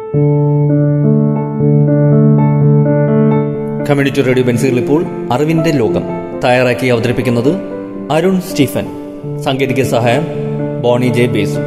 community radio ബെൻസുകൾ ഇപ്പോൾ അറിവിന്റെ ലോകം തയ്യാറാക്കി അവതരിപ്പിക്കുന്നത് അരുൺ സ്റ്റീഫൻ സാങ്കേതിക സഹായം ബോണി ജെ ബേസു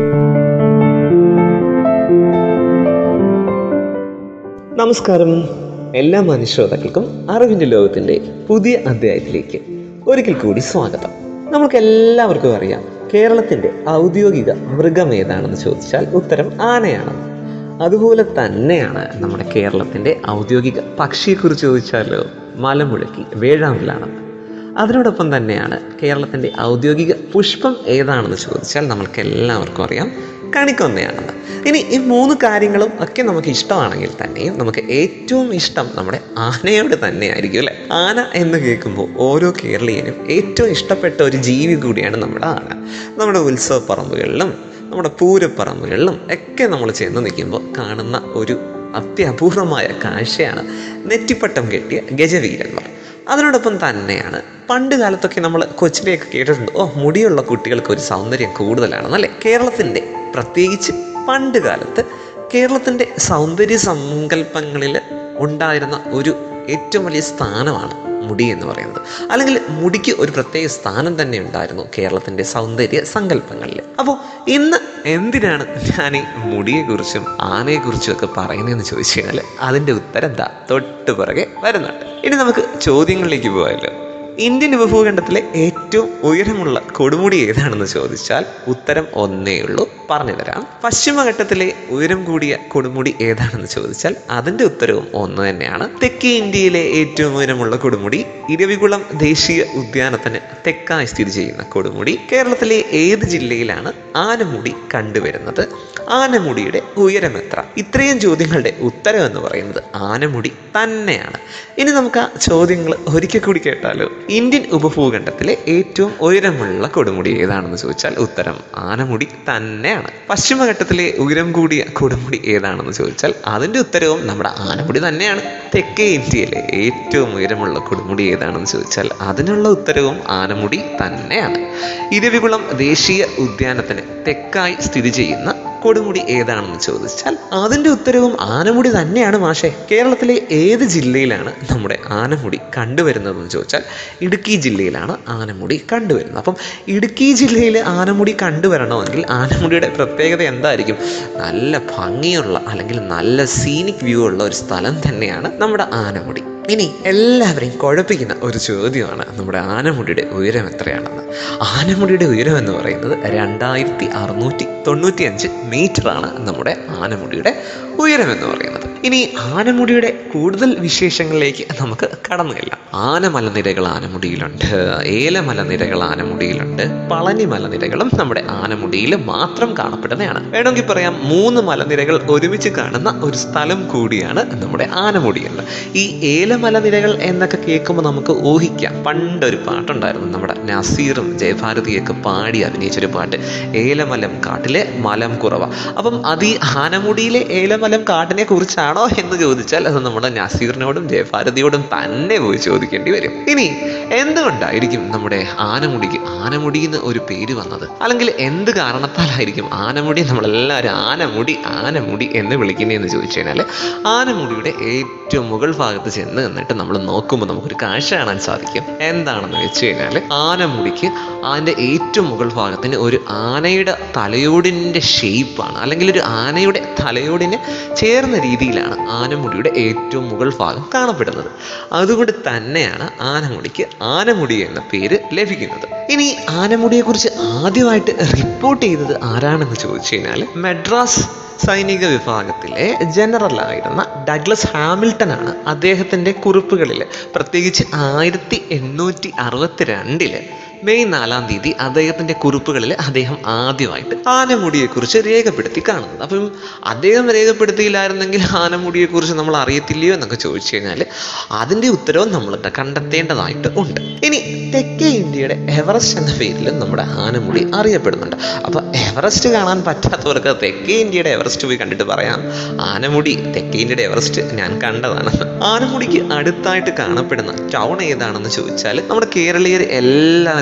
നമസ്കാരം എല്ലാ മനുഷ്യർക്കും അറിവിന്റെ ലോകത്തിന്റെ പുതിയ അധ്യായത്തിലേക്ക് ഒരിക്കൽ കൂടി സ്വാഗതം നമുക്ക് എല്ലാവർക്കും അറിയാം കേരളത്തിന്റെ ഔദ്യോഗിക മൃഗം ഏതാണെന്ന് ചോദിച്ചാൽ ഉത്തരം ആനയാണ് അതുപോലെ തന്നെയാണ് നമ്മുടെ കേരളത്തിന്റെ ഔദ്യോഗിക പക്ഷിയെക്കുറിച്ച് ചോദിച്ചാലോ മലമുഴക്കി വേഴാമ്പലാണ് അതിനോടൊപ്പം തന്നെയാണ് കേരളത്തിന്റെ ഔദ്യോഗിക പുഷ്പം ഏതാണെന്ന് ചോദിച്ചാൽ നമ്മൾക്ക് എല്ലാവർക്കും അറിയാം കണിക്കൊന്നയാണെന്ന് ഇനി ഈ മൂന്ന് കാര്യങ്ങളും ഒക്കെ നമുക്ക് ഇഷ്ടമാണെങ്കിൽ തന്നെയും നമുക്ക് ഏറ്റവും ഇഷ്ടം നമ്മുടെ ആനയോട് തന്നെയായിരിക്കും അല്ലെ ആന എന്ന് കേൾക്കുമ്പോൾ ഓരോ കേരളീയനും ഏറ്റവും ഇഷ്ടപ്പെട്ട ഒരു ജീവി കൂടിയാണ് നമ്മുടെ ആന നമ്മുടെ ഉത്സവ പറമ്പുകളിലും നമ്മുടെ പൂരപ്പറമ്പുകളിലും ഒക്കെ നമ്മൾ ചെന്ന് നിൽക്കുമ്പോൾ കാണുന്ന ഒരു അത്യപൂർവമായ കാഴ്ചയാണ് നെറ്റിപ്പട്ടം കെട്ടിയ ഗജവീരന്മാർ അതിനോടൊപ്പം തന്നെയാണ് പണ്ട് കാലത്തൊക്കെ നമ്മൾ കൊച്ചിലെയൊക്കെ കേട്ടിട്ടുണ്ട് ഓ മുടിയുള്ള കുട്ടികൾക്ക് ഒരു സൗന്ദര്യം കൂടുതലാണെന്നല്ലേ കേരളത്തിൻ്റെ പ്രത്യേകിച്ച് പണ്ട് കാലത്ത് കേരളത്തിൻ്റെ സൗന്ദര്യ സങ്കല്പങ്ങളിൽ ഉണ്ടായിരുന്ന ഒരു ഏറ്റവും വലിയ സ്ഥാനമാണ് മുടി എന്ന് പറയുന്നത് അല്ലെങ്കിൽ മുടിക്ക് ഒരു പ്രത്യേക സ്ഥാനം തന്നെ ഉണ്ടായിരുന്നു കേരളത്തിൻ്റെ സൗന്ദര്യ സങ്കല്പങ്ങളിൽ അപ്പോൾ ഇന്ന് എന്തിനാണ് ഞാൻ ഈ മുടിയെക്കുറിച്ചും ആനയെക്കുറിച്ചും ഒക്കെ പറയുന്നതെന്ന് ചോദിച്ചു കഴിഞ്ഞാൽ അതിൻ്റെ ഉത്തരം എന്താ തൊട്ട് പുറകെ വരുന്നുണ്ട് ഇനി നമുക്ക് ചോദ്യങ്ങളിലേക്ക് പോകാമല്ലോ ഇന്ത്യൻ ഉപഭൂഖണ്ഡത്തിലെ ഏറ്റവും ഉയരമുള്ള കൊടുമുടി ഏതാണെന്ന് ചോദിച്ചാൽ ഉത്തരം ഒന്നേ ഉള്ളൂ പറഞ്ഞു തരാം പശ്ചിമഘട്ടത്തിലെ ഉയരം കൂടിയ കൊടുമുടി ഏതാണെന്ന് ചോദിച്ചാൽ അതിന്റെ ഉത്തരവും ഒന്ന് തന്നെയാണ് തെക്കേ ഇന്ത്യയിലെ ഏറ്റവും ഉയരമുള്ള കൊടുമുടി ഇരവികുളം ദേശീയ ഉദ്യാനത്തിന് തെക്കായി സ്ഥിതി ചെയ്യുന്ന കൊടുമുടി കേരളത്തിലെ ഏത് ജില്ലയിലാണ് ആനമുടി കണ്ടുവരുന്നത് ആനമുടിയുടെ ഉയരം എത്ര ഇത്രയും ചോദ്യങ്ങളുടെ ഉത്തരം എന്ന് പറയുന്നത് ആനമുടി തന്നെയാണ് ഇനി നമുക്ക് ആ ചോദ്യങ്ങൾ ഒരിക്കൽ കൂടി കേട്ടാലോ ഇന്ത്യൻ ഉപഭൂഖണ്ഡത്തിലെ ഏറ്റവും ഉയരമുള്ള കൊടുമുടി ഏതാണെന്ന് ചോദിച്ചാൽ ഉത്തരം ആനമുടി തന്നെയാണ് പശ്ചിമഘട്ടത്തിലെ ഉയരം കൂടിയ കൊടുമുടി ഏതാണെന്ന് ചോദിച്ചാൽ അതിൻ്റെ ഉത്തരവും നമ്മുടെ ആനമുടി തന്നെയാണ് തെക്കേ ഇന്ത്യയിലെ ഏറ്റവും ഉയരമുള്ള കൊടുമുടി ഏതാണെന്ന് ചോദിച്ചാൽ അതിനുള്ള ഉത്തരവും ആനമുടി തന്നെയാണ് ഇരവികുളം ദേശീയ ഉദ്യാനത്തിന് തെക്കായി സ്ഥിതി ചെയ്യുന്ന കൊടുമുടി ഏതാണെന്ന് ചോദിച്ചാൽ അതിൻ്റെ ഉത്തരവും ആനമുടി തന്നെയാണ് മാഷെ കേരളത്തിലെ ഏത് ജില്ലയിലാണ് നമ്മുടെ ആനമുടി കണ്ടുവരുന്നതെന്ന് ചോദിച്ചാൽ ഇടുക്കി ജില്ലയിലാണ് ആനമുടി കണ്ടുവരുന്നത് അപ്പം ഇടുക്കി ജില്ലയിൽ ആനമുടി കണ്ടുവരണമെങ്കിൽ ആനമുടിയുടെ പ്രത്യേകത എന്തായിരിക്കും നല്ല ഭംഗിയുള്ള അല്ലെങ്കിൽ നല്ല സീനിക് വ്യൂ ഉള്ള ഒരു സ്ഥലം തന്നെയാണ് നമ്മുടെ ആനമുടി ഇനി എല്ലാവരെയും കുഴപ്പിക്കുന്ന ഒരു ചോദ്യമാണ് നമ്മുടെ ആനമുടിയുടെ ഉയരം എത്രയാണെന്ന് ആനമുടിയുടെ ഉയരം എന്ന് പറയുന്നത് രണ്ടായിരത്തി അറുന്നൂറ്റി തൊണ്ണൂറ്റി അഞ്ച് മീറ്ററാണ് നമ്മുടെ ആനമുടിയുടെ ഉയരം എന്ന് പറയുന്നത് ഇനി ആനമുടിയുടെ കൂടുതൽ വിശേഷങ്ങളിലേക്ക് നമുക്ക് കടന്നു ചെല്ലാം ആനമലനിരകൾ ആനമുടിയിലുണ്ട് ഏലമലനിരകൾ ആനമുടിയിലുണ്ട് പളനി മലനിരകളും നമ്മുടെ ആനമുടിയിൽ മാത്രം കാണപ്പെടുന്നതാണ് വേണമെങ്കിൽ പറയാം മൂന്ന് മലനിരകൾ ഒരുമിച്ച് കാണുന്ന ഒരു സ്ഥലം കൂടിയാണ് നമ്മുടെ ആനമുടിയിൽ ഈ ഏലമലനിരകൾ എന്നൊക്കെ കേൾക്കുമ്പോൾ നമുക്ക് ഊഹിക്കാം പണ്ടൊരു പാട്ടുണ്ടായിരുന്നു നമ്മുടെ നസീറും ജയഭാരതിയൊക്കെ പാടി അഭിനയിച്ചൊരു പാട്ട് ഏലമലം കാട്ടിലെ മലം കുറവ അപ്പം അത് ഈ ആനമുടിയിലെ ഏലമലം കാട്ടിനെ കുറിച്ചാണോ എന്ന് ചോദിച്ചാൽ അത് നമ്മുടെ നസീറിനോടും ജയഭാരതിയോടും തന്നെ പോയി ചോദിക്കേണ്ടി വരും ഇനി എന്തുകൊണ്ടായിരിക്കും നമ്മുടെ ആനമുടിക്ക് ആനമുടി എന്ന് ഒരു പേര് വന്നത് അല്ലെങ്കിൽ എന്ത് കാരണത്താലായിരിക്കും ആനമുടി നമ്മളെല്ലാവരും ആനമുടി ആനമുടി എന്ന് വിളിക്കുന്നതെന്ന് ചോദിച്ചു കഴിഞ്ഞാൽ ആനമുടിയുടെ ഏറ്റവും മുകൾ ഭാഗത്ത് ചെന്ന് നിന്നിട്ട് നമ്മൾ നോക്കുമ്പോൾ നമുക്കൊരു കാഴ്ച കാണാൻ സാധിക്കും എന്താണെന്ന് വെച്ച് കഴിഞ്ഞാൽ ആനമുടിക്ക് അതിൻ്റെ ഏറ്റവും മുകൾ ഭാഗത്തിന് ഒരു ആനയുടെ തലയോടിൻ്റെ ഷേപ്പാണ് അല്ലെങ്കിൽ ഒരു ആനയുടെ തലയോടിന് ചേർന്ന രീതിയിലാണ് ആനമുടിയുടെ ഏറ്റവും മുകൾ ഭാഗം കാണപ്പെടുന്നത് അതുകൊണ്ട് തന്നെയാണ് ആനമുടിക്ക് ആനമുടി എന്ന പേര് ലഭിക്കുന്നത് ഇനി ആനമുടിയെക്കുറിച്ച് ആദ്യമായിട്ട് റിപ്പോർട്ട് ചെയ്തത് ആരാണെന്ന് ചോദിച്ചു കഴിഞ്ഞാൽ മെഡ്രാസ് സൈനിക വിഭാഗത്തിലെ ജനറൽ ആയിരുന്ന ഡഗ്ലസ് ഹാമിൽട്ടൺ ആണ് അദ്ദേഹത്തിൻ്റെ കുറിപ്പുകളിൽ പ്രത്യേകിച്ച് ആയിരത്തി എണ്ണൂറ്റി അറുപത്തിരണ്ടില് മെയ് നാലാം തീയതി അദ്ദേഹത്തിന്റെ കുറിപ്പുകളിൽ അദ്ദേഹം ആദ്യമായിട്ട് ആനമുടിയെക്കുറിച്ച് രേഖപ്പെടുത്തി കാണുന്നത് അപ്പം അദ്ദേഹം രേഖപ്പെടുത്തിയില്ലായിരുന്നെങ്കിൽ ആനമുടിയെക്കുറിച്ച് നമ്മൾ അറിയത്തില്ലയോ എന്നൊക്കെ ചോദിച്ചു കഴിഞ്ഞാൽ അതിന്റെ ഉത്തരവും നമ്മൾ കണ്ടെത്തേണ്ടതായിട്ട് ഉണ്ട് ഇനി തെക്കേ ഇന്ത്യയുടെ എവറസ്റ്റ് എന്ന പേരിലും നമ്മുടെ ആനമുടി അറിയപ്പെടുന്നുണ്ട് അപ്പൊ എവറസ്റ്റ് കാണാൻ പറ്റാത്തവർക്ക് തെക്കേ ഇന്ത്യയുടെ എവറസ്റ്റ് പോയി കണ്ടിട്ട് പറയാം ആനമുടി തെക്കേ ഇന്ത്യയുടെ എവറസ്റ്റ് ഞാൻ കണ്ടതാണ് ആനമുടിക്ക് അടുത്തായിട്ട് കാണപ്പെടുന്ന ടൗൺ ഏതാണെന്ന് ചോദിച്ചാൽ നമ്മുടെ കേരളീയർ എല്ലാവരും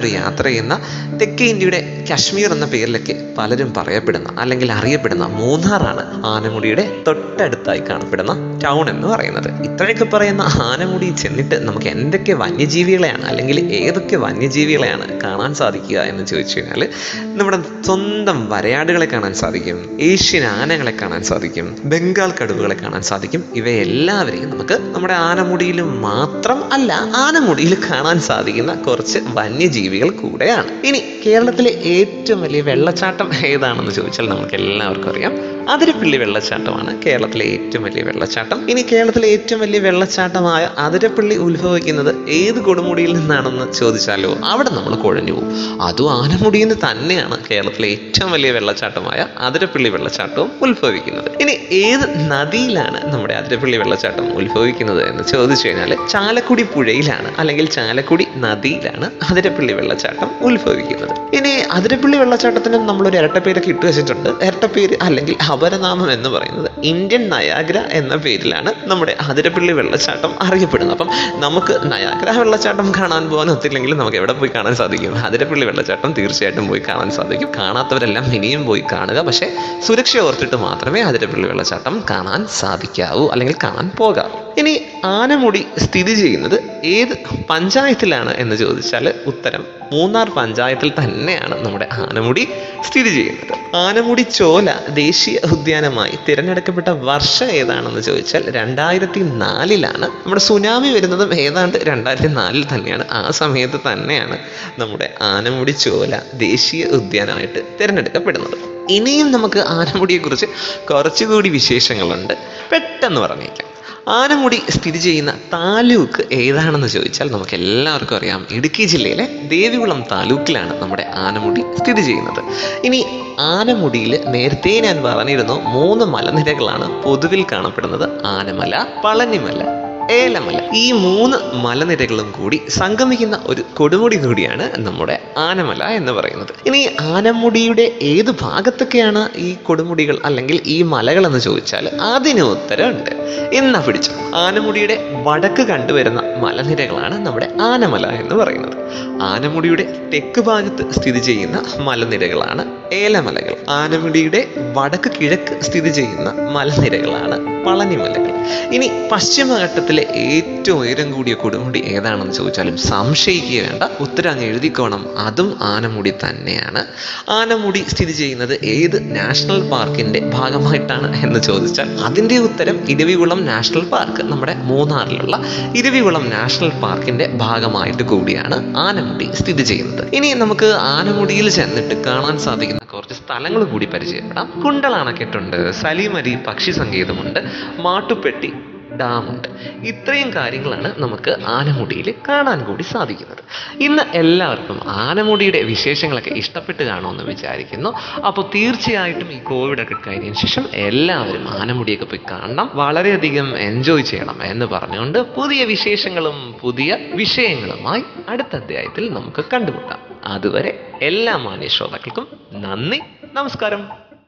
കിലോമീറ്റർ യാത്ര ചെയ്യുന്ന തെക്കേ ഇന്ത്യയുടെ കശ്മീർ എന്ന പേരിലൊക്കെ പലരും പറയപ്പെടുന്ന അല്ലെങ്കിൽ അറിയപ്പെടുന്ന മൂന്നാറാണ് ആനമുടിയുടെ തൊട്ടടുത്തായി കാണപ്പെടുന്ന ടൗൺ എന്ന് പറയുന്നത് ഇത്രയൊക്കെ പറയുന്ന ആനമുടി ചെന്നിട്ട് നമുക്ക് എന്തൊക്കെ വന്യജീവികളെയാണ് അല്ലെങ്കിൽ ഏതൊക്കെ വന്യജീവികളെയാണ് കാണാൻ സാധിക്കുക എന്ന് ചോദിച്ചു കഴിഞ്ഞാൽ നമ്മുടെ സ്വന്തം വരയാടുകളെ കാണാൻ സാധിക്കും ഏഷ്യൻ ആനകളെ കാണാൻ സാധിക്കും ബംഗാൾ കടുവകളെ കാണാൻ സാധിക്കും ഇവയെല്ലാവരെയും നമുക്ക് നമ്മുടെ ആനമുടിയിൽ മാത്രം അല്ല ആനമുടിയിൽ കാണാൻ സാധിക്കുന്ന കുറച്ച് വന്യജീവികൾ കൂടെയാണ് ഇനി കേരളത്തിലെ ഏറ്റവും വലിയ വെള്ളച്ചാട്ടം ഏതാണെന്ന് ചോദിച്ചാൽ നമുക്ക് എല്ലാവർക്കും അറിയാം അതിരപ്പള്ളി വെള്ളച്ചാട്ടമാണ് കേരളത്തിലെ ഏറ്റവും വലിയ വെള്ളച്ചാട്ടം ഇനി കേരളത്തിലെ ഏറ്റവും വലിയ വെള്ളച്ചാട്ടമായ അതിരപ്പള്ളി ഉത്ഭവിക്കുന്നത് ഏത് കൊടുമുടിയിൽ നിന്നാണെന്ന് ചോദിച്ചാലോ അവിടെ നമ്മൾ കുഴഞ്ഞു പോകും അതും ആനമുടിയിൽ നിന്ന് തന്നെയാണ് കേരളത്തിലെ ഏറ്റവും വലിയ വെള്ളച്ചാട്ടമായ അതിരപ്പള്ളി വെള്ളച്ചാട്ടവും ഉത്ഭവിക്കുന്നത് ഇനി ഏത് നദിയിലാണ് നമ്മുടെ അതിരപ്പള്ളി വെള്ളച്ചാട്ടം ഉത്ഭവിക്കുന്നത് എന്ന് ചോദിച്ചു കഴിഞ്ഞാൽ ചാലക്കുടി പുഴയിലാണ് അല്ലെങ്കിൽ ചാലക്കുടി നദിയിലാണ് അതിരപ്പള്ളി വെള്ളച്ചാട്ടം ഉത്ഭവിക്കുന്നത് ഇനി അതിരപ്പള്ളി വെള്ളച്ചാട്ടത്തിന് നമ്മളൊരു ഇരട്ടപ്പേരൊക്കെ ഇട്ട് വെച്ചിട്ടുണ്ട് ഇരട്ടപ്പേര് അല്ലെങ്കിൽ അപരനാമം എന്ന് പറയുന്നത് ഇന്ത്യൻ നയാഗ്ര എന്ന പേരിലാണ് നമ്മുടെ അതിരപ്പള്ളി വെള്ളച്ചാട്ടം അറിയപ്പെടുന്നത് അപ്പം നമുക്ക് നയാഗ്ര വെള്ളച്ചാട്ടം കാണാൻ പോകാൻ ഒത്തില്ലെങ്കിൽ നമുക്ക് എവിടെ പോയി കാണാൻ സാധിക്കും അതിരപ്പള്ളി വെള്ളച്ചാട്ടം തീർച്ചയായിട്ടും പോയി കാണാൻ സാധിക്കും കാണാത്തവരെല്ലാം ഇനിയും പോയി കാണുക പക്ഷേ സുരക്ഷ ഓർത്തിട്ട് മാത്രമേ അതിരപ്പള്ളി വെള്ളച്ചാട്ടം കാണാൻ സാധിക്കാവൂ അല്ലെങ്കിൽ കാണാൻ പോകാവൂ ഇനി ആനമുടി സ്ഥിതി ചെയ്യുന്നത് ഏത് പഞ്ചായത്തിലാണ് എന്ന് ചോദിച്ചാൽ ഉത്തരം മൂന്നാർ പഞ്ചായത്തിൽ തന്നെയാണ് നമ്മുടെ ആനമുടി സ്ഥിതി ചെയ്യുന്നത് ആനമുടി ചോല ദേശീയ ഉദ്യാനമായി തിരഞ്ഞെടുക്കപ്പെട്ട വർഷം ഏതാണെന്ന് ചോദിച്ചാൽ രണ്ടായിരത്തി നാലിലാണ് നമ്മുടെ സുനാമി വരുന്നതും ഏതാണ്ട് രണ്ടായിരത്തി നാലിൽ തന്നെയാണ് ആ സമയത്ത് തന്നെയാണ് നമ്മുടെ ആനമുടി ചോല ദേശീയ ഉദ്യാനമായിട്ട് തിരഞ്ഞെടുക്കപ്പെടുന്നത് ഇനിയും നമുക്ക് ആനമുടിയെക്കുറിച്ച് കുറച്ചുകൂടി വിശേഷങ്ങളുണ്ട് പെട്ടെന്ന് പറഞ്ഞേക്കാം ആനമുടി സ്ഥിതി ചെയ്യുന്ന താലൂക്ക് ഏതാണെന്ന് ചോദിച്ചാൽ നമുക്ക് എല്ലാവർക്കും അറിയാം ഇടുക്കി ജില്ലയിലെ ദേവികുളം താലൂക്കിലാണ് നമ്മുടെ ആനമുടി സ്ഥിതി ചെയ്യുന്നത് ഇനി ആനമുടിയിൽ നേരത്തെ ഞാൻ പറഞ്ഞിരുന്നു മൂന്ന് മലനിരകളാണ് പൊതുവിൽ കാണപ്പെടുന്നത് ആനമല പളനിമല ഏലമല ഈ മൂന്ന് മലനിരകളും കൂടി സംഗമിക്കുന്ന ഒരു കൊടുമുടി കൂടിയാണ് നമ്മുടെ ആനമല എന്ന് പറയുന്നത് ഇനി ആനമുടിയുടെ ഏത് ഭാഗത്തൊക്കെയാണ് ഈ കൊടുമുടികൾ അല്ലെങ്കിൽ ഈ മലകൾ എന്ന് ചോദിച്ചാൽ അതിന് ഉത്തരമുണ്ട് എന്നാ പിടിച്ചു ആനമുടിയുടെ വടക്ക് കണ്ടുവരുന്ന മലനിരകളാണ് നമ്മുടെ ആനമല എന്ന് പറയുന്നത് ആനമുടിയുടെ തെക്ക് ഭാഗത്ത് സ്ഥിതി ചെയ്യുന്ന മലനിരകളാണ് ഏലമലകൾ ആനമുടിയുടെ വടക്ക് കിഴക്ക് സ്ഥിതി ചെയ്യുന്ന മലനിരകളാണ് പളനിമലകൾ ഇനി പശ്ചിമഘട്ടത്തിലെ ഏറ്റവും ഉയരം കൂടിയ കൊടുമുടി ഏതാണെന്ന് ചോദിച്ചാലും സംശയിക്കുക വേണ്ട ഉത്തരം അങ്ങ് എഴുതിക്കോണം അതും ആനമുടി തന്നെയാണ് ആനമുടി സ്ഥിതി ചെയ്യുന്നത് ഏത് നാഷണൽ പാർക്കിന്റെ ഭാഗമായിട്ടാണ് എന്ന് ചോദിച്ചാൽ അതിന്റെ ഉത്തരം ഇരവികുളം നാഷണൽ പാർക്ക് നമ്മുടെ മൂന്നാറിലുള്ള ഇരവികുളം നാഷണൽ പാർക്കിന്റെ ഭാഗമായിട്ട് കൂടിയാണ് ആനമുടി സ്ഥിതി ചെയ്യുന്നത് ഇനി നമുക്ക് ആനമുടിയിൽ ചെന്നിട്ട് കാണാൻ സാധിക്കുന്ന കുറച്ച് സ്ഥലങ്ങൾ കൂടി പരിചയപ്പെടാം കുണ്ടള അണക്കെട്ടുണ്ട് സലീമരി പക്ഷി സങ്കേതമുണ്ട് മാട്ടുപ്പെട്ടി ഡാമുണ്ട് ഇത്രയും കാര്യങ്ങളാണ് നമുക്ക് ആനമുടിയിൽ കാണാൻ കൂടി സാധിക്കുന്നത് ഇന്ന് എല്ലാവർക്കും ആനമുടിയുടെ വിശേഷങ്ങളൊക്കെ ഇഷ്ടപ്പെട്ട് കാണുമെന്ന് വിചാരിക്കുന്നു അപ്പോൾ തീർച്ചയായിട്ടും ഈ കോവിഡ് ഒക്കെ കഴിഞ്ഞതിന് ശേഷം എല്ലാവരും ആനമുടിയൊക്കെ പോയി കാണണം വളരെയധികം എൻജോയ് ചെയ്യണം എന്ന് പറഞ്ഞുകൊണ്ട് പുതിയ വിശേഷങ്ങളും പുതിയ വിഷയങ്ങളുമായി അടുത്ത അധ്യായത്തിൽ നമുക്ക് കണ്ടുമുട്ടാം അതുവരെ എല്ലാ മാന്യ ശ്രോതാക്കൾക്കും നന്ദി നമസ്കാരം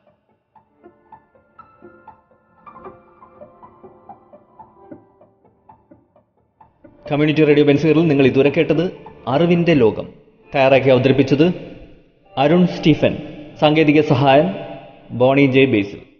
കമ്മ്യൂണിറ്റി റേഡിയോ ബെൻസുകളിൽ നിങ്ങൾ ഇതുവരെ കേട്ടത് അറിവിന്റെ ലോകം തയ്യാറാക്കി അവതരിപ്പിച്ചത് അരുൺ സ്റ്റീഫൻ സാങ്കേതിക സഹായം ബോണി ജെ ബേസിൽ